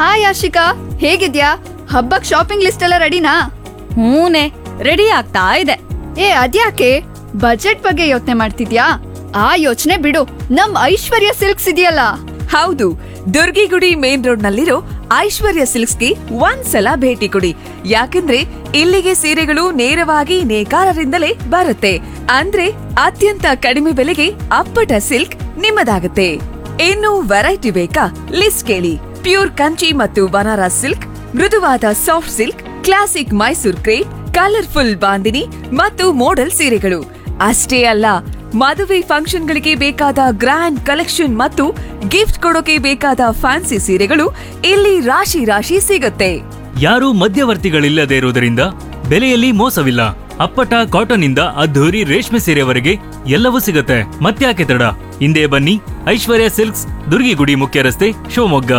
hi Ashika ಹೇಗಿದ್ಯಾ ಹಬ್ಬಕ್ shopping list ಎಲ್ಲ ರೆಡಿನಾ ಹೂನೆ ರೆಡಿ ಆಗ್ತಾ ಇದೆ ಏ ಅದ್ಯಾಕೆ ಬಜೆಟ್ ಬಗ್ಗೆ ಯೋಚನೆ ಮಾಡ್ತಿದ್ಯಾ ಆ ಯೋಚನೆ ಬಿಡು ನಮ್ ಐಶ್ವರ್ಯ ಸಿಲ್ಕ್ಸ್ ಇದೆಯಲ್ಲ ಹೌದು ದುರ್ಗಿಗುಡಿ ಮೇನ್ ರೋಡ್ ನಲ್ಲಿರೋ ಐಶ್ವರ್ಯ ಸಿಲ್ಕ್ಸ್ಗೆ ಒಂದ್ಸಲ ಭೇಟಿ ಕೊಡಿ ಯಾಕಂದ್ರೆ ಇಲ್ಲಿಗೆ ಸೀರೆಗಳು ನೇರವಾಗಿ ನೇಕಾರರಿಂದಲೇ ಬರುತ್ತೆ ಅಂದ್ರೆ ಅತ್ಯಂತ ಕಡಿಮೆ ಬೆಲೆಗೆ ಅಪ್ಪಟ ಸಿಲ್ಕ್ ನಿಮ್ಮದಾಗುತ್ತೆ ಇನ್ನು ವೆರೈಟಿ ಬೇಕಾ ಲಿಸ್ಟ್ ಕೇಳಿ ಪ್ಯೂರ್ ಕಂಚಿ ಮತ್ತು ಬನಾರಸ್ ಸಿಲ್ಕ್ ಮೃದುವಾದ soft silk classic Mysore crepe colourful bandhani ಮತ್ತು ಮೋಡಲ್ ಸೀರೆಗಳು ಅಷ್ಟೇ ಅಲ್ಲ ಮದುವೆ ಫಂಕ್ಷನ್ಗಳಿಗೆ ಬೇಕಾದ ಗ್ರ್ಯಾಂಡ್ ಕಲೆಕ್ಷನ್ ಮತ್ತು ಗಿಫ್ಟ್ ಕೊಡೋಕೆ ಬೇಕಾದ ಫ್ಯಾನ್ಸಿ ಸೀರೆಗಳು ಇಲ್ಲಿ ರಾಶಿ ರಾಶಿ ಸಿಗುತ್ತೆ ಯಾರೂ ಮಧ್ಯವರ್ತಿಗಳಿಲ್ಲದೆ ಇರುವುದರಿಂದ ಬೆಲೆಯಲ್ಲಿ ಮೋಸವಿಲ್ಲ ಅಪ್ಪಟ ಕಾಟನ್ ಇಂದ ಅದ್ಧೂರಿ ರೇಷ್ಮೆ ಸೀರೆವರೆಗೆ ಎಲ್ಲವೂ ಸಿಗುತ್ತೆ ಮತ್ತ್ಯಾಕೆ ತಡ ಹಿಂದೆ ಬನ್ನಿ ಐಶ್ವರ್ಯ ಸಿಲ್ಕ್ಸ್ ದುರ್ಗಿಗುಡಿ ಮುಖ್ಯ ರಸ್ತೆ ಶಿವಮೊಗ್ಗ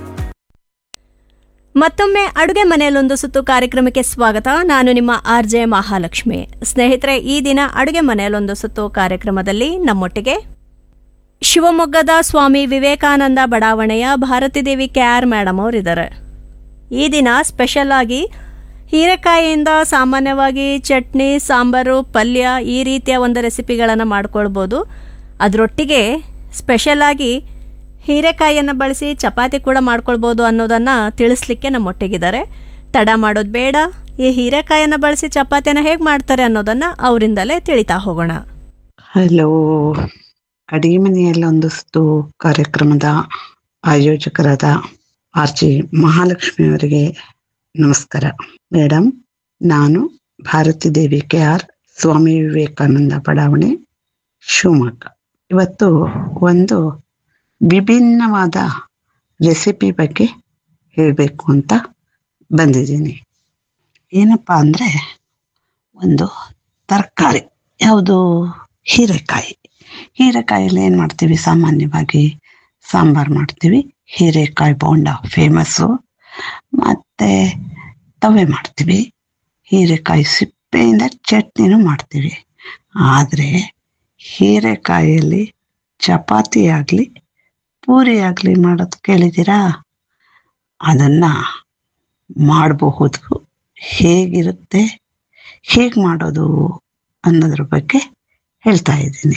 ಮತ್ತೊಮ್ಮೆ ಅಡುಗೆ ಮನೆಯಲ್ಲೊಂದು ಸುತ್ತು ಕಾರ್ಯಕ್ರಮಕ್ಕೆ ಸ್ವಾಗತ ನಾನು ನಿಮ್ಮ ಆರ್ ಜೆ ಮಹಾಲಕ್ಷ್ಮಿ ಸ್ನೇಹಿತರೆ ಈ ದಿನ ಅಡುಗೆ ಮನೆಯಲ್ಲೊಂದು ಸುತ್ತು ಕಾರ್ಯಕ್ರಮದಲ್ಲಿ ನಮ್ಮೊಟ್ಟಿಗೆ ಶಿವಮೊಗ್ಗದ ಸ್ವಾಮಿ ವಿವೇಕಾನಂದ ಬಡಾವಣೆಯ Bharathi Devi K R madam ಅವರಿದ್ದಾರೆ ಈ ದಿನ ಸ್ಪೆಷಲ್ ಆಗಿ ಹೀರೆಕಾಯಿಯಿಂದ ಸಾಮಾನ್ಯವಾಗಿ ಚಟ್ನಿ ಸಾಂಬಾರು ಪಲ್ಯ ಈ ರೀತಿಯ ಒಂದು ರೆಸಿಪಿಗಳನ್ನು ಮಾಡ್ಕೊಳ್ಬೋದು ಅದರೊಟ್ಟಿಗೆ ಸ್ಪೆಷಲ್ ಆಗಿ ಹೀರೆಕಾಯಿಯನ್ನು ಬಳಸಿ ಚಪಾತಿ ಕೂಡ ಮಾಡ್ಕೊಳ್ಬೋದು ಅನ್ನೋದನ್ನು ತಿಳಿಸ್ಲಿಕ್ಕೆ ನಮ್ಮೊಟ್ಟಿಗಿದ್ದಾರೆ ತಡ ಮಾಡೋದು ಬೇಡ ಈ ಹೀರೆಕಾಯಿಯನ್ನು ಬಳಸಿ ಚಪಾತಿಯನ್ನು ಹೇಗೆ ಮಾಡ್ತಾರೆ ಅನ್ನೋದನ್ನು ಅವರಿಂದಲೇ ತಿಳಿತಾ ಹೋಗೋಣ ಹಲೋ ಅಡಿಗೆ ಮನೆಯಲ್ಲಿ ಒಂದಷ್ಟು ಕಾರ್ಯಕ್ರಮದ ಆಯೋಜಕರಾದ ಆರ್ ಜಿ ಮಹಾಲಕ್ಷ್ಮಿ ಅವರಿಗೆ ನಮಸ್ಕಾರ ಮೇಡಮ್ ನಾನು ಭಾರತಿ ದೇವಿ ಕೆ ಆರ್ ಸ್ವಾಮಿ ವಿವೇಕಾನಂದ ಬಡಾವಣೆ ಶಿವಮೊಗ್ಗ ಇವತ್ತು ಒಂದು ವಿಭಿನ್ನವಾದ ರೆಸಿಪಿ ಬಗ್ಗೆ ಹೇಳಬೇಕು ಅಂತ ಬಂದಿದ್ದೀನಿ ಏನಪ್ಪ ಅಂದರೆ ಒಂದು ತರಕಾರಿ ಯಾವುದು ಹೀರೆಕಾಯಿ ಹೀರೆಕಾಯಲ್ಲಿ ಏನು ಮಾಡ್ತೀವಿ ಸಾಮಾನ್ಯವಾಗಿ ಸಾಂಬಾರು ಮಾಡ್ತೀವಿ ಹೀರೆಕಾಯಿ ಬೋಂಡ ಫೇಮಸ್ಸು ಮತ್ತು ತವೆ ಮಾಡ್ತೀವಿ ಹೀರೆಕಾಯಿ ಸಿಪ್ಪೆಯಿಂದ ಚಟ್ನಿನೂ ಮಾಡ್ತೀವಿ ಆದರೆ ಹೀರೆಕಾಯಿಯಲ್ಲಿ ಚಪಾತಿ ಆಗಲಿ ಪೂರಿ ಆಗಲಿ ಮಾಡೋದು ಕೇಳಿದ್ದೀರಾ ಅದನ್ನು ಮಾಡಬಹುದು ಹೇಗಿರುತ್ತೆ ಹೇಗೆ ಮಾಡೋದು ಅನ್ನೋದ್ರ ಬಗ್ಗೆ ಹೇಳ್ತಾ ಇದ್ದೀನಿ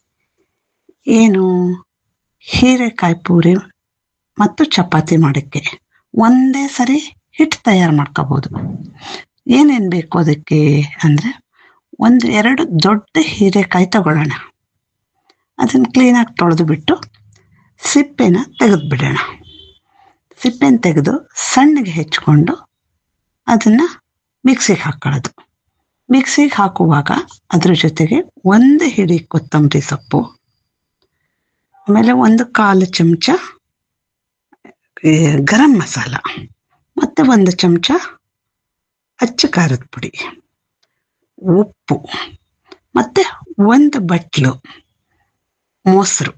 ಏನು ಹೀರೆಕಾಯಿ ಪೂರಿ ಮತ್ತು ಚಪಾತಿ ಮಾಡೋಕ್ಕೆ ಒಂದೇ ಸರಿ ಹಿಟ್ಟು ತಯಾರು ಮಾಡ್ಕೋಬೋದು ಏನೇನು ಬೇಕು ಅದಕ್ಕೆ ಅಂದರೆ ಒಂದು ಎರಡು ದೊಡ್ಡ ಹೀರೆಕಾಯಿ ತಗೊಳ್ಳೋಣ ಅದನ್ನು ಕ್ಲೀನಾಗಿ ತೊಳೆದು ಬಿಟ್ಟು ಸಿಪ್ಪೆನ ತೆಗೆದು ಬಿಡೋಣ ಸಿಪ್ಪೆನ ತೆಗೆದು ಸಣ್ಣಗೆ ಹೆಚ್ಕೊಂಡು ಅದನ್ನು ಮಿಕ್ಸಿಗೆ ಹಾಕ್ಕೊಳ್ಳೋದು ಮಿಕ್ಸಿಗೆ ಹಾಕುವಾಗ ಅದ್ರ ಜೊತೆಗೆ ಒಂದು ಹಿಡಿ ಕೊತ್ತಂಬರಿ ಸೊಪ್ಪು ಆಮೇಲೆ ಒಂದು ಕಾಲು ಚಮಚ ಈ ಗರಂ ಮಸಾಲ ಮತ್ತು ಒಂದು ಚಮಚ ಅಚ್ಚ ಖಾರದ ಪುಡಿ ಉಪ್ಪು ಮತ್ತು ಒಂದು ಬಟ್ಲು ಮೊಸರು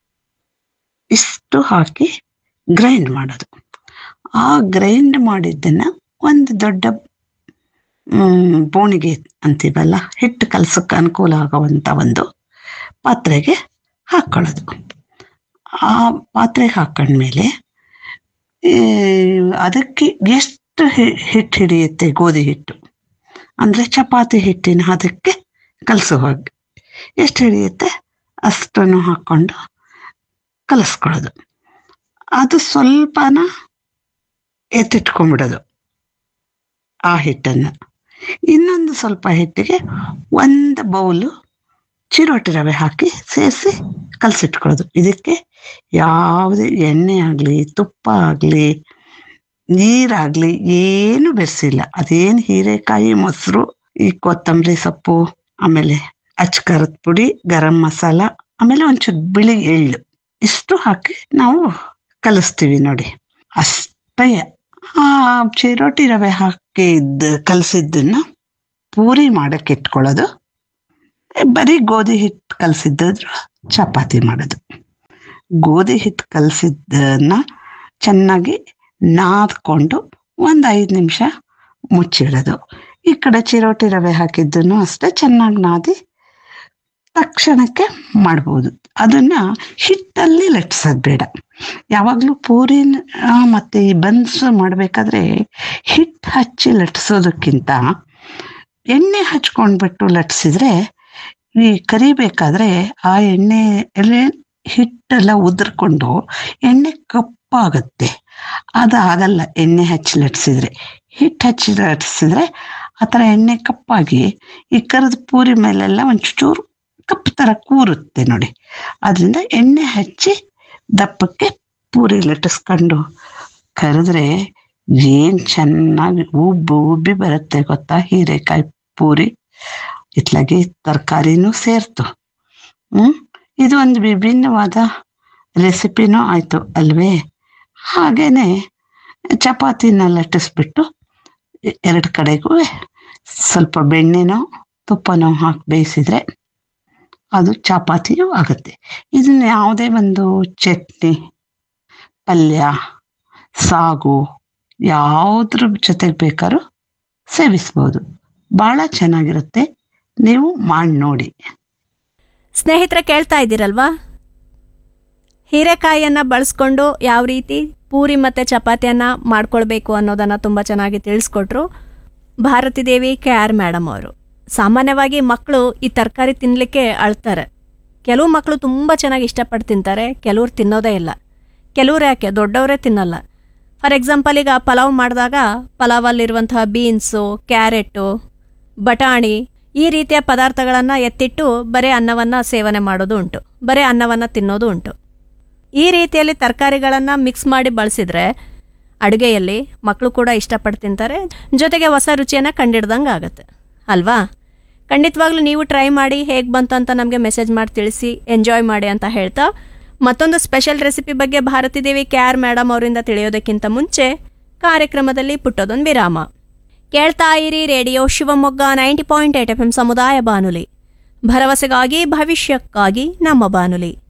ಇಷ್ಟು ಹಾಕಿ ಗ್ರೈಂಡ್ ಮಾಡೋದು ಆ ಗ್ರೈಂಡ್ ಮಾಡಿದ್ದನ್ನು ಒಂದು ದೊಡ್ಡ ಮ್, ಬೋಣಿಗೆ ಅಂತೀವಲ್ಲ ಹಿಟ್ಟು ಕಲಸಕ್ಕೆ ಅನುಕೂಲ ಆಗುವಂಥ ಒಂದು ಪಾತ್ರೆಗೆ ಹಾಕ್ಕೊಳ್ಳೋದು ಆ ಪಾತ್ರೆಗೆ ಹಾಕೊಂಡ್ಮೇಲೆ ಈ, ಅದಕ್ಕೆ ಎಷ್ಟು ಹಿ- ಹಿಟ್ಟು ಹಿಡಿಯುತ್ತೆ ಗೋಧಿ ಹಿಟ್ಟು ಅಂದರೆ ಚಪಾತಿ ಹಿಟ್ಟಿನ ಅದಕ್ಕೆ ಕಲಸೋ ಹಾಗೆ ಎಷ್ಟು ಹಿಡಿಯುತ್ತೆ ಅಷ್ಟನ್ನು ಹಾಕ್ಕೊಂಡು ಕಲಿಸ್ಕೊಳ್ಳೋದು ಅದು ಸ್ವಲ್ಪನ ಎತ್ತಿಟ್ಕೊಂಡ್ಬಿಡೋದು ಆ ಹಿಟ್ಟನ್ನು ಇನ್ನೊಂದು ಸ್ವಲ್ಪ ಹಿಟ್ಟಿಗೆ ಒಂದು ಬೌಲು ಚಿರೋಟಿ ರವೆ ಹಾಕಿ ಸೇರಿಸಿ ಕಲಸಿಟ್ಕೊಳ್ಳೋದು ಇದಕ್ಕೆ ಯಾವುದೇ ಎಣ್ಣೆ ಆಗಲಿ ತುಪ್ಪ ಆಗಲಿ ನೀರಾಗಲಿ ಏನು ಬೆರೆಸಿಲ್ಲ ಅದೇನು ಹೀರೆಕಾಯಿ ಮೊಸರು ಈ ಕೊತ್ತಂಬರಿ ಸೊಪ್ಪು ಆಮೇಲೆ ಅಚ್ಚ ಖಾರದ ಪುಡಿ ಗರಂ ಮಸಾಲ ಆಮೇಲೆ ಒಂಚೂರು ಬಿಳಿ ಎಳ್ಳು ಇಷ್ಟು ಹಾಕಿ ನಾವು ಕಲಿಸ್ತೀವಿ ನೋಡಿ ಅಷ್ಟೇ ಆ ಚಿರೋಟಿ ರವೆ ಹಾಕಿದ್ದು ಕಲಸಿದ್ದನ್ನ ಪೂರಿ ಮಾಡಕ್ಕೆ ಇಟ್ಕೊಳ್ಳೋದು ಬರೀ ಗೋಧಿ ಹಿಟ್ಟು ಕಲಸಿದ್ದಾದ್ರು ಚಪಾತಿ ಮಾಡೋದು ಗೋಧಿ ಹಿಟ್ಟು ಕಲಸಿದ್ದನ್ನ ಚೆನ್ನಾಗಿ ನಾದ್ಕೊಂಡು ಒಂದು ಐದು ನಿಮಿಷ ಮುಚ್ಚಿಡೋದು ಈ ಕಡೆ ಚಿರೋಟಿ ರವೆ ಹಾಕಿದ್ದನ್ನು ಅಷ್ಟೇ ಚೆನ್ನಾಗಿ ನಾದಿ ತಕ್ಷಣಕ್ಕೆ ಮಾಡ್ಬೋದು ಅದನ್ನ ಹಿಟ್ಟಲ್ಲಿ ಲಟ್ಸೋದು ಬೇಡ ಯಾವಾಗಲೂ ಪೂರಿನ ಆ, ಮತ್ತೆ ಈ ಬನ್ಸ್ ಮಾಡಬೇಕಾದ್ರೆ ಹಿಟ್ಟು ಹಚ್ಚಿ ಲಟ್ಸೋದಕ್ಕಿಂತ ಎಣ್ಣೆ ಹಚ್ಕೊಂಡ್ಬಿಟ್ಟು ಲಟ್ಸಿದ್ರೆ ಈ ಕರಿಬೇಕಾದ್ರೆ ಆ ಎಣ್ಣೆ ಎಲೆ ಹಿಟ್ಟೆಲ್ಲ ಉದುರ್ಕೊಂಡು ಎಣ್ಣೆ ಕಪ್ಪಾಗುತ್ತೆ ಅದು ಆಗಲ್ಲ ಎಣ್ಣೆ ಹಚ್ಚಿ ಲಟ್ಸಿದ್ರೆ ಹಿಟ್ಟು ಹಚ್ಚಿ ಲಟ್ಸಿದ್ರೆ ಆ ಥರ ಎಣ್ಣೆ ಕಪ್ಪಾಗಿ ಈ ಕರಿದ ಪೂರಿ ಮೇಲೆಲ್ಲ ಒಂಚೂರು ಕಪ್ಪು ಥರ ಕೂರುತ್ತೆ ನೋಡಿ ಅದರಿಂದ ಎಣ್ಣೆ ಹಚ್ಚಿ ದಪ್ಪಕ್ಕೆ ಪೂರಿ ಲಟ್ಟಿಸ್ಕೊಂಡು ಕರೆದ್ರೆ ಏನ್ ಚೆನ್ನಾಗಿ ಉಬ್ಬು ಉಬ್ಬಿ ಬರುತ್ತೆ ಗೊತ್ತಾ ಹೀರೆಕಾಯಿ ಪೂರಿ ಇತ್ಲಾಗಿ ತರಕಾರಿನೂ ಸೇರ್ತು ಹ್ಮ್ ಇದು ಒಂದು ವಿಭಿನ್ನವಾದ ರೆಸಿಪಿನೂ ಆಯ್ತು ಅಲ್ವೇ ಹಾಗೇನೆ ಚಪಾತಿನ ಲಟ್ಟಿಸ್ಬಿಟ್ಟು ಎ- ಎರಡು ಕಡೆಗೂ ಸ್ವಲ್ಪ ಬೆಣ್ಣೆನೋ ತುಪ್ಪನೋ ಹಾಕಿ ಬೇಯಿಸಿದ್ರೆ ಅದು ಚಪಾತಿಯೂ ಆಗುತ್ತೆ ಇದನ್ನ ಯಾವುದೇ ಒಂದು ಚಟ್ನಿ ಪಲ್ಯ ಸಾಗು ಯಾವುದ್ರ ಜೊತೆಗೆ ಬೇಕಾದ್ರೂ ಸೇವಿಸ್ಬೋದು ಭಾಳ ಚೆನ್ನಾಗಿರುತ್ತೆ ನೀವು ಮಾಡಿ ನೋಡಿ ಸ್ನೇಹಿತರೆ ಕೇಳ್ತಾ ಇದ್ದೀರಲ್ವಾ ಹೀರೆಕಾಯಿಯನ್ನ ಬಳಸ್ಕೊಂಡು ಯಾವ ರೀತಿ ಪೂರಿ ಮತ್ತು ಚಪಾತಿಯನ್ನ ಮಾಡ್ಕೊಳ್ಬೇಕು ಅನ್ನೋದನ್ನ ತುಂಬ ಚೆನ್ನಾಗಿ ತಿಳಿಸ್ಕೊಟ್ರು Bharathi Devi K R madam ಅವರು ಸಾಮಾನ್ಯವಾಗಿ ಮಕ್ಕಳು ಈ ತರಕಾರಿ ತಿನ್ನಲಿಕ್ಕೆ ಅಳ್ತಾರೆ ಕೆಲವು ಮಕ್ಕಳು ತುಂಬ ಚೆನ್ನಾಗಿ ಇಷ್ಟಪಟ್ಟು ತಿಂತಾರೆ ಕೆಲವ್ರು ತಿನ್ನೋದೇ ಇಲ್ಲ ಕೆಲವ್ರು ಯಾಕೆ ದೊಡ್ಡವರೇ ತಿನ್ನಲ್ಲ ಫಾರ್ ಎಕ್ಸಾಂಪಲ್ ಈಗ ಪಲಾವ್ ಮಾಡಿದಾಗ ಪಲಾವಲ್ಲಿರುವಂತಹ ಬೀನ್ಸು ಕ್ಯಾರೆಟು ಬಟಾಣಿ ಈ ರೀತಿಯ ಪದಾರ್ಥಗಳನ್ನು ಎತ್ತಿಟ್ಟು ಬರೀ ಅನ್ನವನ್ನು ಸೇವನೆ ಮಾಡೋದು ಉಂಟು ಬರೀ ಅನ್ನವನ್ನು ತಿನ್ನೋದು ಉಂಟು ಈ ರೀತಿಯಲ್ಲಿ ತರಕಾರಿಗಳನ್ನು ಮಿಕ್ಸ್ ಮಾಡಿ ಬಳಸಿದ್ರೆ ಅಡುಗೆಯಲ್ಲಿ ಮಕ್ಕಳು ಕೂಡ ಇಷ್ಟಪಟ್ಟು ತಿಂತಾರೆ ಜೊತೆಗೆ ಹೊಸ ರುಚಿಯನ್ನು ಕಂಡಿಡ್ದಂಗೆ ಆಗುತ್ತೆ ಅಲ್ವಾ ಖಂಡಿತವಾಗ್ಲೂ ನೀವು ಟ್ರೈ ಮಾಡಿ ಹೇಗೆ ಬಂತು ಅಂತ ನಮಗೆ ಮೆಸೇಜ್ ಮಾಡಿ ತಿಳಿಸಿ ಎಂಜಾಯ್ ಮಾಡಿ ಅಂತ ಹೇಳ್ತಾ ಮತ್ತೊಂದು ಸ್ಪೆಷಲ್ ರೆಸಿಪಿ ಬಗ್ಗೆ Bharathi Devi K R madam ಅವರಿಂದ ತಿಳಿಯೋದಕ್ಕಿಂತ ಮುಂಚೆ ಕಾರ್ಯಕ್ರಮದಲ್ಲಿ ಪುಟ್ಟದೊಂದು ವಿರಾಮ ಕೇಳ್ತಾ ಇರಿ radio Shivamogga ninety point eight F M ಸಮುದಾಯ ಬಾನುಲಿ ಭರವಸೆಗಾಗಿ ಭವಿಷ್ಯಕ್ಕಾಗಿ ನಮ್ಮ ಬಾನುಲಿ